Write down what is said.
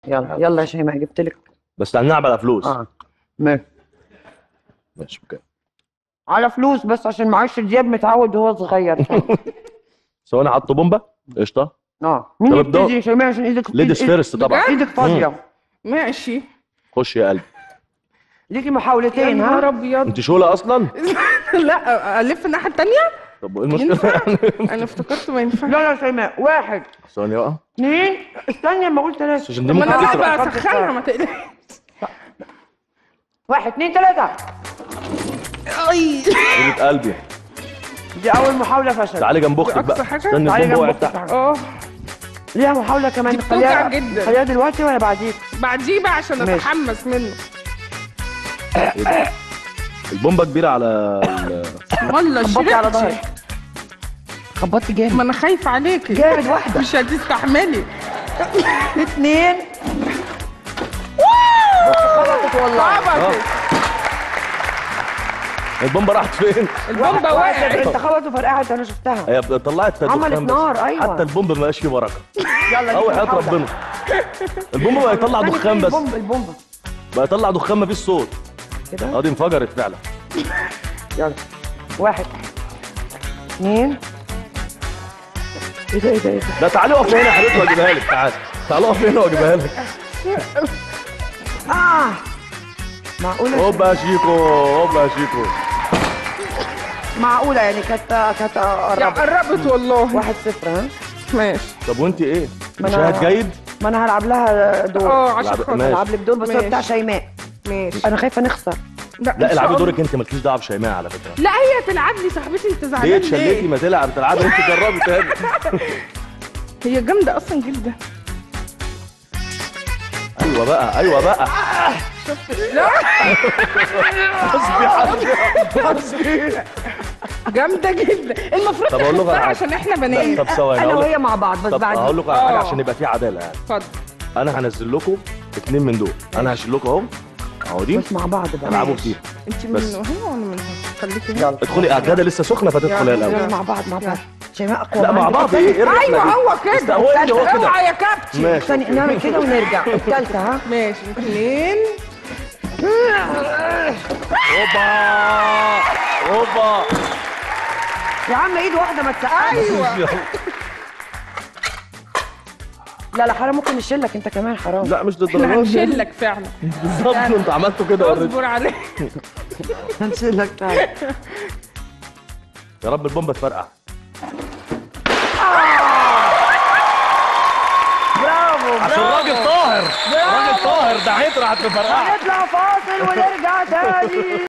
يلا يلا يا شيماء جبت لك بس هنلعب على فلوس اه ماشي ماشي اوكي على فلوس بس عشان معاش دياب متعود وهو صغير ثواني حط بومبا قشطه اه مين طب ابدأ. يبتدي يا شيماء عشان ايدك ليديز إيد- فيرست طبعا بجد؟ ايدك فاضيه ماشي خش يا قلبي ليكي يا محاولتين نهار ها ابيض انت شوله اصلا لا الف الناحيه التانيه طب وايه المشكله انا افتكرت ما ينفعش لا لا يا شيماء واحد ثواني بقى اثنين استني اما اقول ثلاثة عشان دي ما انا ممكن آه. تسرق لسه فكرت بسخنها فيها. ما تقلقش واحد اثنين ثلاثة اي قلة قلبي دي أول محاولة فشل تعالي جنب اختك أقصى بقى حاجة؟ استني تعالي البومبا جنب وقعت أختك تحت تعالي. اه ليها محاولة كمان دي بتوجع خليها جدا. خليها دلوقتي ولا بعديك؟ بعديه بقى عشان ماشي. اتحمس منه البومبا كبيره على ال- والله خبطي على شرقتي ظهرك خبطت جامد ما انا خايفه عليكي جامد واحدة مش هتستحملي اثنين خبطت والله خبطت البومبا راحت فين؟ البومبه واحد وقعت انت خبطت وفرقعت انا شفتها هي طلعت دخان عملت بس. نار، أيوة. حتى البومب ما بقاش فيه بركه يلا اول دي حياه محاولة. ربنا البومب بقى يطلع استني دخان فين بس البومب البومبة بقى يطلع دخان ما فيش صوت كده اه دي انفجرت فعلا يلا واحد اثنين ايه ده ايه ده ايه ده لا تعالي اقف هنا يا حبيبتي واجيبها لك تعالي تعالي اقف هنا واجيبها لك اه معقولة هوبا يا شيكو هوبا يا شيكو معقولة يعني كانت كانت يا قربت قربت والله واحد صفر ها ماشي طب وانت ايه؟ ما أنا- مشاهد جيد؟ ما انا هلعب لها دور اه عشان لعب- خاطر ماشي. هلعب لك دور بس هو ماشي. بتاع شيماء ماشي انا خايفة نخسر لا إن شاء العبي الله. دورك انت مالكيش دعوه بشيماء على فكره لا هي تلعب لي صاحبتي انت ليه زعلان اتشليتي ليه؟ ما تلعب تلعبي وانت جربي تاني هي جامده اصلا جدا ايوه بقى ايوه بقى لا حسبي حسبي حسبي جامده جدا المفروض طب أقول لكم تخسرها على عشان احنا لا، بنات طب ثواني انا أقول لك- وهي مع بعض بس طب بعد هقول لكم على حاجه آه. عشان يبقى في عداله يعني اتفضل انا هنزل لكم اتنين من دول انا هشيل لكم اهو اهو دي بس مع بعض بقى العبوا ماشي. فيها انت بس. من هنا ولا من هنا خليكي هنا يلا ادخلي الغدا لسه سخنه فتدخلي يلا، الاول يلا مع بعض مع بعض شيماء اقوى لا مع عندي. بعض ايه ايه الرحلة ايوه دي؟ هو كده استقواني هو كده اوعى يا كابتن ماشي استني نعمل كده ونرجع الثالثة ها ماشي اثنين اوبا اوبا يا عم ايد واحدة ما تسقعش ايوه لا لا حرام ممكن نشيلك انت كمان حرام لا مش احنا للدرجه دي هنشيلك فعلا بالظبط انتوا عملتوا كده اوريدي اصبر عليه هنشيلك تعالى يا رب البومبه تفرقع برافو عشان راجل طاهر راجل طاهر ده هيطلع تفرقع هنطلع فاصل ونرجع تاني